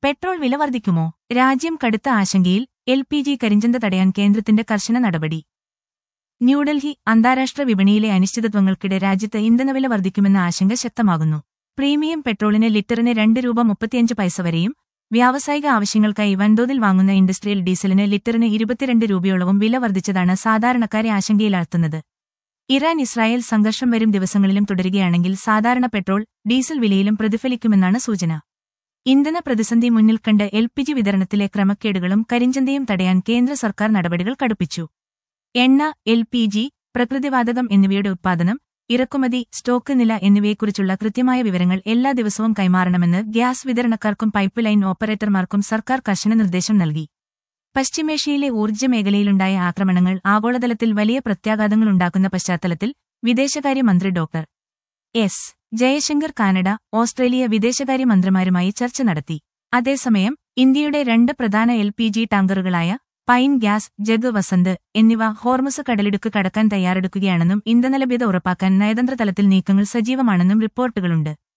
petrol വില വർദ്ധിക്കുമോ രാജ്യം കടുത്ത ആശങ്കയിൽ എൽ പി ജി കരിഞ്ചന്ത തടയാൻ കേന്ദ്രത്തിന്റെ കർശന നടപടി ന്യൂഡൽഹി അന്താരാഷ്ട്ര വിപണിയിലെ അനിശ്ചിതത്വങ്ങൾക്കിടെ രാജ്യത്ത് ഇന്ധനവില വർദ്ധിക്കുമെന്ന ആശങ്ക ശക്തമാകുന്നു പ്രീമിയം പെട്രോളിന് ലിറ്ററിന് രണ്ട് രൂപ മുപ്പത്തിയഞ്ച് പൈസ വരെയും വ്യാവസായിക ആവശ്യങ്ങൾക്കായി വൻതോതിൽ വാങ്ങുന്ന ഇൻഡസ്ട്രിയൽ ഡീസലിന് ലിറ്ററിന് ഇരുപത്തിരണ്ട് രൂപയോളവും വില വർദ്ധിച്ചതാണ് സാധാരണക്കാരെ ആശങ്കയിലാഴ്ത്തുന്നത് ഇറാൻ ഇസ്രായേൽ സംഘർഷം വരും ദിവസങ്ങളിലും തുടരുകയാണെങ്കിൽ സാധാരണ പെട്രോൾ ഡീസൽ വിലയിലും പ്രതിഫലിക്കുമെന്നാണ് സൂചന ഇന്ധന പ്രതിസന്ധി മുന്നിൽ കണ്ട് എൽ പി ജി വിതരണത്തിലെ ക്രമക്കേടുകളും കരിഞ്ചന്തയും തടയാൻ കേന്ദ്ര സർക്കാർ നടപടികൾ കടുപ്പിച്ചു എണ്ണ എൽ പി ജി പ്രകൃതിവാതകം എന്നിവയുടെ ഉത്പാദനം ഇറക്കുമതി സ്റ്റോക്ക് നില എന്നിവയെക്കുറിച്ചുള്ള കൃത്യമായ വിവരങ്ങൾ എല്ലാ ദിവസവും കൈമാറണമെന്ന് ഗ്യാസ് വിതരണക്കാർക്കും പൈപ്പ് ലൈൻ ഓപ്പറേറ്റർമാർക്കും സർക്കാർ കർശന നിർദ്ദേശം നൽകി പശ്ചിമേഷ്യയിലെ ഊർജ്ജ മേഖലയിലുണ്ടായ ആക്രമണങ്ങൾ ആഗോളതലത്തിൽ വലിയ പ്രത്യാഘാതങ്ങളുണ്ടാക്കുന്ന പശ്ചാത്തലത്തിൽ വിദേശകാര്യമന്ത്രി doctor S Jaishankar Canada Australia വിദേശകാര്യമന്ത്രിമാരുമായി ചർച്ച നടത്തി അതേസമയം ഇന്ത്യയുടെ രണ്ട് പ്രധാന എൽ പി ജി ടാങ്കറുകളായ പൈൻ ഗ്യാസ് ജഗ് വസന്ത് എന്നിവ ഹോർമുസ് കടലിടുക്ക് കടക്കാൻ തയ്യാറെടുക്കുകയാണെന്നും ഇന്ധനലഭ്യത ഉറപ്പാക്കാൻ നയതന്ത്ര തലത്തിൽ നീക്കങ്ങൾ സജീവമാണെന്നും റിപ്പോർട്ടുകളുണ്ട്